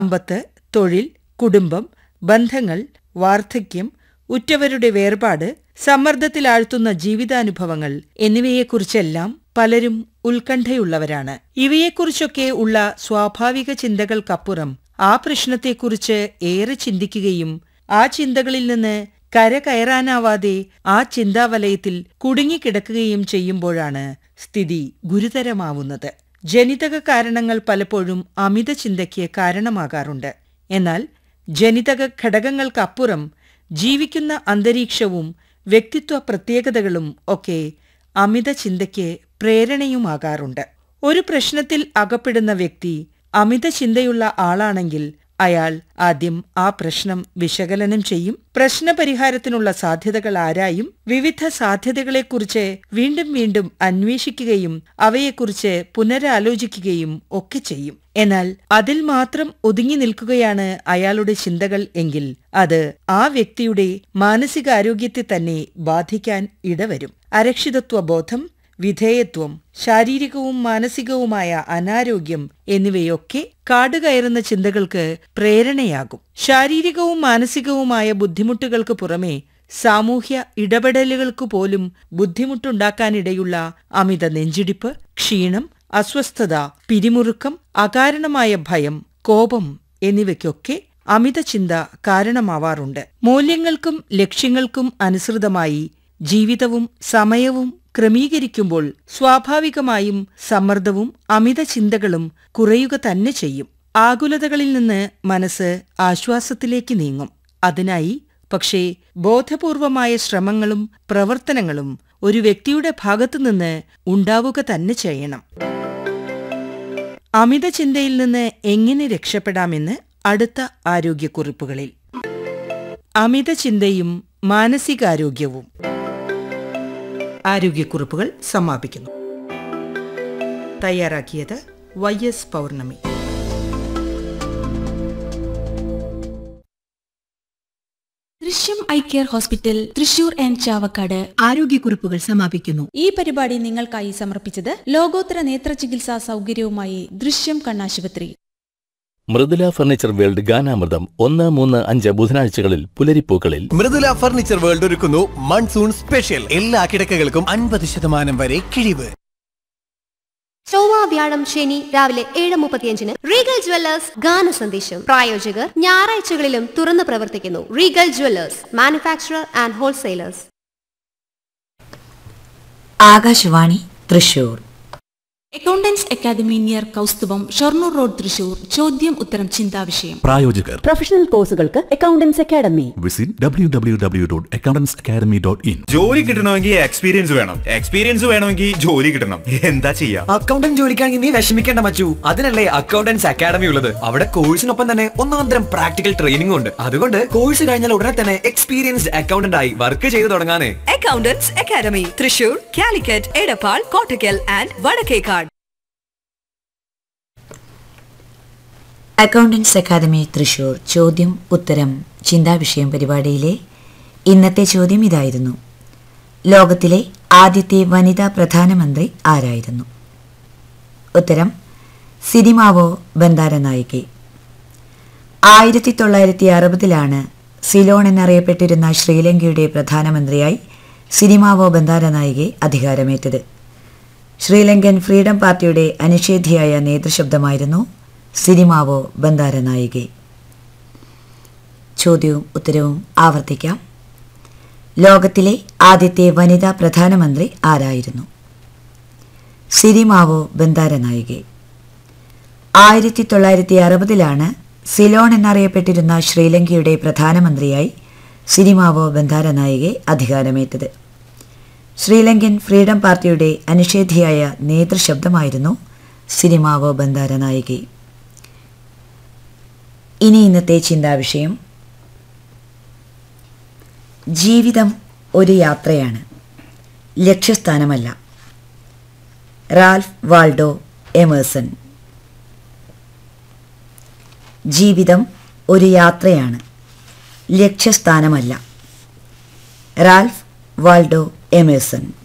സമ്പത്ത് തൊഴിൽ കുടുംബം ബന്ധങ്ങൾ വാർദ്ധക്യം ഉറ്റവരുടെ വേർപാട് സമ്മർദ്ദത്തിലാഴ്ത്തുന്ന ജീവിതാനുഭവങ്ങൾ എന്നിവയെക്കുറിച്ചെല്ലാം പലരും ഉത്കണ്ഠയുള്ളവരാണ് ഇവയെക്കുറിച്ചൊക്കെ ഉള്ള സ്വാഭാവിക ചിന്തകൾക്കപ്പുറം ആ പ്രശ്നത്തെക്കുറിച്ച് ഏറെ ചിന്തിക്കുകയും ആ ചിന്തകളിൽ നിന്ന് കരകയറാനാവാതെ ആ ചിന്താവലയത്തിൽ കുടുങ്ങിക്കിടക്കുകയും ചെയ്യുമ്പോഴാണ് സ്ഥിതി ഗുരുതരമാവുന്നത് ജനിതക കാരണങ്ങൾ പലപ്പോഴും അമിത ചിന്തയ്ക്ക് കാരണമാകാറുണ്ട് എന്നാൽ ജനിതക ഘടകങ്ങൾക്കപ്പുറം ജീവിക്കുന്ന അന്തരീക്ഷവും വ്യക്തിത്വ പ്രത്യേകതകളും ഒക്കെ അമിത ചിന്തയ്ക്ക് പ്രേരണയുമാകാറുണ്ട് ഒരു പ്രശ്നത്തിൽ അകപ്പെടുന്ന വ്യക്തി അമിത ചിന്തയുള്ള ആളാണെങ്കിൽ അയാൾ ആദ്യം ആ പ്രശ്നം വിശകലനം ചെയ്യും പ്രശ്നപരിഹാരത്തിനുള്ള സാധ്യതകൾ ആരായും വിവിധ സാധ്യതകളെക്കുറിച്ച് വീണ്ടും വീണ്ടും അന്വേഷിക്കുകയും അവയെക്കുറിച്ച് പുനരാലോചിക്കുകയും ഒക്കെ ചെയ്യും എന്നാൽ അതിൽ മാത്രം ഒതുങ്ങി നിൽക്കുകയാണ് അയാളുടെ ചിന്തകൾ എങ്കിൽ അത് ആ വ്യക്തിയുടെ മാനസികാരോഗ്യത്തെ തന്നെ ബാധിക്കാൻ ഇടവരും അരക്ഷിതത്വ ബോധം വിധേയത്വം ശാരീരികവും മാനസികവുമായ അനാരോഗ്യം എന്നിവയൊക്കെ കാടുകയറുന്ന ചിന്തകൾക്ക് പ്രേരണയാകും ശാരീരികവും മാനസികവുമായ ബുദ്ധിമുട്ടുകൾക്ക് പുറമെ സാമൂഹ്യ ഇടപെടലുകൾക്കു പോലും ബുദ്ധിമുട്ടുണ്ടാക്കാനിടയുള്ള അമിത നെഞ്ചിടിപ്പ് ക്ഷീണം അസ്വസ്ഥത പിരിമുറുക്കം അകാരണമായ ഭയം കോപം എന്നിവയ്ക്കൊക്കെ അമിത ചിന്ത കാരണമാവാറുണ്ട് മൂല്യങ്ങൾക്കും ലക്ഷ്യങ്ങൾക്കും അനുസൃതമായി ജീവിതവും സമയവും ക്രമീകരിക്കുമ്പോൾ സ്വാഭാവികമായും സമ്മർദ്ദവും അമിത ചിന്തകളും കുറയുക തന്നെ ചെയ്യും ആകുലതകളിൽ നിന്ന് മനസ്സ് ആശ്വാസത്തിലേക്ക് നീങ്ങും അതിനായി പക്ഷേ ബോധപൂർവമായ ശ്രമങ്ങളും പ്രവർത്തനങ്ങളും ഒരു വ്യക്തിയുടെ ഭാഗത്തുനിന്ന് ഉണ്ടാവുക തന്നെ ചെയ്യണം അമിത ചിന്തയിൽ നിന്ന് എങ്ങനെ രക്ഷപ്പെടാമെന്ന് അടുത്ത ആരോഗ്യക്കുറിപ്പുകളിൽ അമിത ചിന്തയും മാനസികാരോഗ്യവും ആരോഗ്യക്കുറിപ്പുകൾ സമാപിക്കുന്നു തയ്യാറാക്കിയത് Y S Pournami Drishyam eye care hospital Thrissur and Chavakkad ആരോഗ്യക്കുറിപ്പുകൾ സമാപിക്കുന്നു ഈ പരിപാടി നിങ്ങൾക്കായി സമർപ്പിച്ചത് ലോകോത്തര നേത്ര ചികിത്സാ സൗകര്യവുമായി ദൃശ്യം കണ്ണാശുപത്രി മൃദുല ഫർണിച്ചർ വേൾഡ് ഗാനാമൃതം ഒന്ന് മൂന്ന് അഞ്ച് ബുധനാഴ്ചകളിൽ പുലരിപ്പൂക്കളിൽ മൃദുല ഫർണിച്ചർ വേൾഡ് ഒരുക്കുന്നു മൺസൂൺ സ്പെഷ്യൽ എല്ലാ കിടക്കകൾക്കും അൻപത് ശതമാനം വരെ കിഴിവ് ചൊവ്വ വ്യാഴം ശനി രാവിലെ ഏഴ് മുപ്പത്തിയഞ്ചിന് റീഗൽ ജ്വല്ലേഴ്സ് ഗാന സന്ദേശം പ്രായോജകർ ഞായറാഴ്ചകളിലും തുറന്നു പ്രവർത്തിക്കുന്നു Regal jewellers manufacturer and wholesalers Akashvani Thrissur accountants academy near Kausthubham Shoranur road Thrissur ചോദ്യം ഉത്തരം ചിന്താവിഷയം പ്രായോജകർ പ്രൊഫഷണൽ കോഴ്സുകൾക്ക് accountants academy visit W W W dot accountants academy dot in ജോലി കിട്ടണമെങ്കിൽ എക്സ്പീരിയൻസ് വേണം എക്സ്പീരിയൻസ് വേണമെങ്കിൽ ജോലി കിട്ടണം എന്താ ചെയ്യാ അക്കൗണ്ടന്റ് ജോലിക്കാണെങ്കിൽ നീ വിഷമിക്കേണ്ട മച്ചു അതിനല്ലേ അക്കൗണ്ടൻസ് അക്കാദമി ഉള്ളത് അവിടെ കോഴ്സിനൊപ്പം തന്നെ ഒന്നാന്തരം പ്രാക്ടിക്കൽ ട്രെയിനിംഗ് ഉണ്ട് അതുകൊണ്ട് കോഴ്സ് കഴിഞ്ഞാൽ ഉടനെ തന്നെ എക്സ്പീരിയൻസ്ഡ് അക്കൗണ്ടന്റ് ആയി വർക്ക് ചെയ്തു തുടങ്ങാനേ accountants academy Thrissur Calicut Edappal Kottakkal and Vadakkekad accountants academy Thrissur ചോദ്യം ഉത്തരം ചിന്താവിഷയം പരിപാടിയിലെ ഇന്നത്തെ ചോദ്യം ഇതായിരുന്നു ലോകത്തിലെ ആദ്യത്തെ വനിതാ പ്രധാനമന്ത്രി ആരായിരുന്നു ഉത്തരം സിനിമാവോ ബന്ദാര നായികെ ആയിരത്തി തൊള്ളായിരത്തി അറുപതിലാണ് സിലോൺ എന്നറിയപ്പെട്ടിരുന്ന ശ്രീലങ്കയുടെ പ്രധാനമന്ത്രിയായി സിനിമാവോ ബന്ദാര നായികെ അധികാരമേറ്റത് ശ്രീലങ്കൻ ഫ്രീഡം പാർട്ടിയുടെ അനിഷേധിയായ നേതൃശബ്ദമായിരുന്നു സിനിമാവോ ബന്ദാര നായികെ ചോദ്യവും ഉത്തരവും ആവർത്തിക്കാം ലോകത്തിലെ ആദ്യത്തെ വനിതാ പ്രധാനമന്ത്രി ആരായിരുന്നു സിരിമാവോ ബന്ദാര നായികെ ആയിരത്തി തൊള്ളായിരത്തി അറുപതിലാണ് സിലോൺ എന്നറിയപ്പെട്ടിരുന്ന ശ്രീലങ്കയുടെ പ്രധാനമന്ത്രിയായി സിരിമാവോ ബന്ദാര നായികെ അധികാരമേറ്റത് ശ്രീലങ്കൻ ഫ്രീഡം പാർട്ടിയുടെ അനിഷേധിയായ നേതൃശബ്ദമായിരുന്നു സിനിമാവോ ബന്ദാര നായികെ ഇനി ഇന്നത്തെ ചിന്താവിഷയം ജീവിതം ഒരു യാത്രയാണ് ലക്ഷ്യസ്ഥാനമല്ല റാൽഫ് വാൾഡോ എമേഴ്സൺ ജീവിതം ഒരു യാത്രയാണ് ലക്ഷ്യസ്ഥാനമല്ല റാൽഫ് വാൾഡോ എമേഴ്സൺ